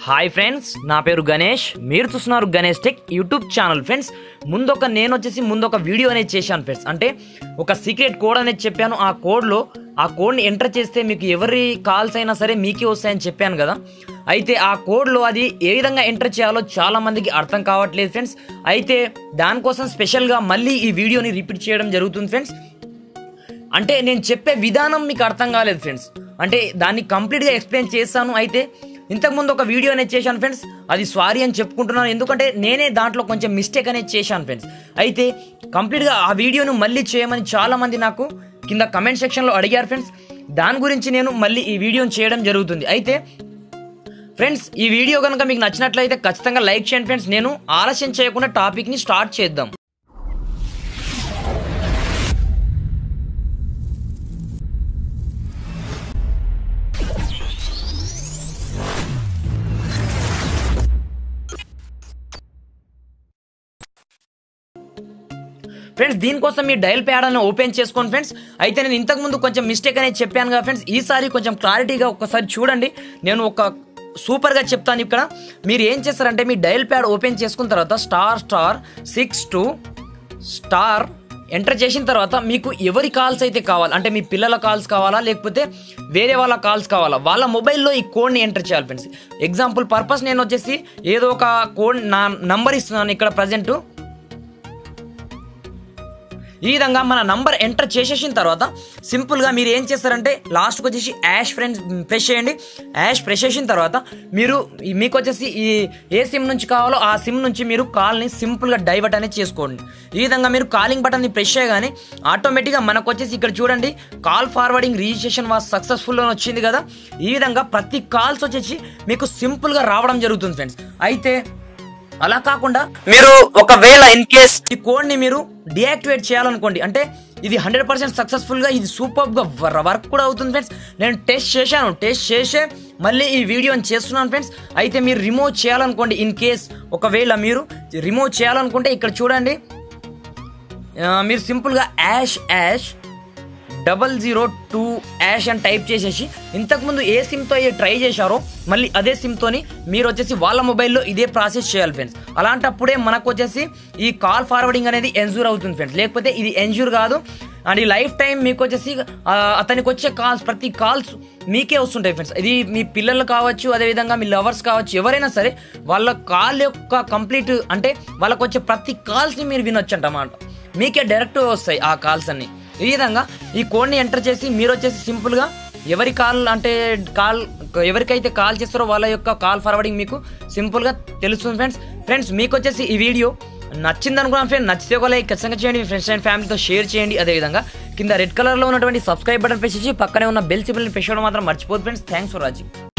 hi friends నా పేరు గణేష్ మీరు చూస్తున్నారు Ganesh tech YouTube channel friends ముందు ఒక నేను వచ్చేసి ముందు ఒక వీడియో అనేది చేశాను ఫ్రెండ్స్ అంటే ఒక సీక్రెట్ కోడ్ అనేది చెప్పాను ఆ కోడ్లో ఆ కోడ్ని ఎంటర్ చేస్తే మీకు ఎవరి కాల్స్ అయినా సరే మీకే వస్తాయని చెప్పాను కదా అయితే ఆ కోడ్లో అది ఏ విధంగా ఎంటర్ చేయాలో చాలా మందికి అర్థం కావట్లేదు ఫ్రెండ్స్ అయితే దానికోసం స్పెషల్గా మళ్ళీ ఈ వీడియోని రిపీట్ చేయడం జరుగుతుంది ఫ్రెండ్స్ అంటే నేను చెప్పే విధానం మీకు అర్థం కాలేదు ఫ్రెండ్స్ అంటే దాన్ని కంప్లీట్గా ఎక్స్ప్లెయిన్ చేస్తాను అయితే ఇంతకుముందు ఒక వీడియో అనేది చేశాను ఫ్రెండ్స్ అది సారీ అని చెప్పుకుంటున్నాను ఎందుకంటే నేనే దాంట్లో కొంచెం మిస్టేక్ అనేది చేశాను ఫ్రెండ్స్ అయితే కంప్లీట్గా ఆ వీడియోను మళ్ళీ చేయమని చాలా మంది నాకు కింద కమెంట్ సెక్షన్లో అడిగారు ఫ్రెండ్స్ దాని గురించి నేను మళ్ళీ ఈ వీడియోని చేయడం జరుగుతుంది అయితే ఫ్రెండ్స్ ఈ వీడియో కనుక మీకు నచ్చినట్లయితే ఖచ్చితంగా లైక్ చేయండి ఫ్రెండ్స్ నేను ఆలస్యం చేయకుండా టాపిక్ని స్టార్ట్ చేద్దాం ఫ్రెండ్స్ దీనికోసం మీ డైల్ ప్యాడ్ అని ఓపెన్ చేసుకోండి ఫ్రెండ్స్ అయితే నేను ఇంతకు ముందు కొంచెం మిస్టేక్ అనేది చెప్పాను కదా ఫ్రెండ్స్ ఈసారి కొంచెం క్లారిటీగా ఒక్కసారి చూడండి నేను ఒక సూపర్గా చెప్తాను ఇక్కడ మీరు ఏం చేస్తారంటే మీ డైల్ ప్యాడ్ ఓపెన్ చేసుకున్న తర్వాత star star six two star enter చేసిన తర్వాత మీకు ఎవరి కాల్స్ అయితే కావాలి అంటే మీ పిల్లల కాల్స్ కావాలా లేకపోతే వేరే వాళ్ళ కాల్స్ కావాలా వాళ్ళ మొబైల్లో ఈ కోడ్ని ఎంటర్ చేయాలి ఫ్రెండ్స్ ఎగ్జాంపుల్ పర్పస్ నేను వచ్చేసి ఏదో ఒక కోడ్ నా నంబర్ ఇస్తున్నాను ఇక్కడ ప్రజెంట్ ఈ విధంగా మన నంబర్ ఎంటర్ చేసేసిన తర్వాత సింపుల్గా మీరు ఏం చేస్తారంటే లాస్ట్కి వచ్చేసి యాష్ ఫ్రెండ్స్ ప్రెస్ చేయండి యాష్ ప్రెస్ చేసిన తర్వాత మీరు ఈ- మీకు వచ్చేసి ఈ ఏ సిమ్ నుంచి కావాలో ఆ సిమ్ నుంచి మీరు కాల్ని సింపుల్గా డైవర్ట్ అనేది చేసుకోండి ఈ విధంగా మీరు కాలింగ్ బటన్ని ప్రెస్ చేయగానే ఆటోమేటిక్గా మనకు వచ్చేసి ఇక్కడ చూడండి call forwarding registration was successful అని వచ్చింది కదా ఈ విధంగా ప్రతి కాల్స్ వచ్చేసి మీకు సింపుల్గా రావడం జరుగుతుంది ఫ్రెండ్స్ అయితే అలా కాకుండా మీరు ఒకవేళ ఇన్ కేస్ ఈ కోడ్ ని మీరు డియాక్టివేట్ చేయాలనుకోండి అంటే ఇది హండ్రెడ్ పర్సెంట్ సక్సెస్ఫుల్ గా ఇది సూపర్ గా వర్క్ కూడా అవుతుంది ఫ్రెండ్స్ నేను టెస్ట్ చేశాను టెస్ట్ చేసే మళ్ళీ ఈ వీడియోని చేస్తున్నాను ఫ్రెండ్స్ అయితే మీరు రిమూవ్ చేయాలనుకోండి ఇన్ కేస్ ఒకవేళ మీరు రిమూవ్ చేయాలనుకుంటే ఇక్కడ చూడండి ఆ, మీరు సింపుల్గా hash hash double zero two hash అని టైప్ చేసేసి ఇంతకుముందు ఏ సిమ్తో ఏ ట్రై చేశారో మళ్ళీ అదే సిమ్తోని మీరు వచ్చేసి వాళ్ళ మొబైల్లో ఇదే ప్రాసెస్ చేయాలి ఫ్రెండ్స్ అలాంటప్పుడే మనకు వచ్చేసి ఈ కాల్ ఫార్వర్డింగ్ అనేది ఎన్జూర్ అవుతుంది ఫ్రెండ్స్ లేకపోతే ఇది ఎన్జూర్ కాదు అండ్ ఈ లైఫ్ టైం మీకు వచ్చేసి ఆ, అతనికి వచ్చే కాల్స్ ప్రతి కాల్స్ మీకే వస్తుంటాయి ఫ్రెండ్స్ ఇది మీ పిల్లలు కావచ్చు అదేవిధంగా మీ లవర్స్ కావచ్చు ఎవరైనా సరే వాళ్ళ కాల్ యొక్క కంప్లీట్ అంటే వాళ్ళకు వచ్చే ప్రతి కాల్స్ని మీరు వినొచ్చు అన్నమాట మీకే డైరెక్ట్ వస్తాయి ఆ కాల్స్ అన్ని ఈ విధంగా ఈ కోడ్ని ఎంటర్ చేసి మీరు వచ్చేసి సింపుల్గా ఎవరి కాల్ అంటే కాల్ ఎవరికైతే కాల్ చేస్తారో వాళ్ళ యొక్క కాల్ ఫార్వర్డింగ్ మీకు సింపుల్గా తెలుస్తుంది ఫ్రెండ్స్ ఫ్రెండ్స్ మీకు వచ్చేసి ఈ వీడియో నచ్చింది అనుకున్నాను ఫ్రెండ్ నచ్చితే ఒక లైక్ ఖచ్చితంగా చేయండి మీ ఫ్రెండ్స్ అండ్ ఫ్యామిలీతో షేర్ చేయండి అదేవిధంగా కింద రెడ్ కలర్లో ఉన్నటువంటి సబ్స్క్రైబ్ బటన్ ప్రెస్ చేసి పక్కనే ఉన్న బెల్ సిబుల్ని ప్రెస్ చేయడం మాత్రం మర్చిపోదు ఫ్రెండ్స్ థ్యాంక్స్ ఫర్ వాచింగ్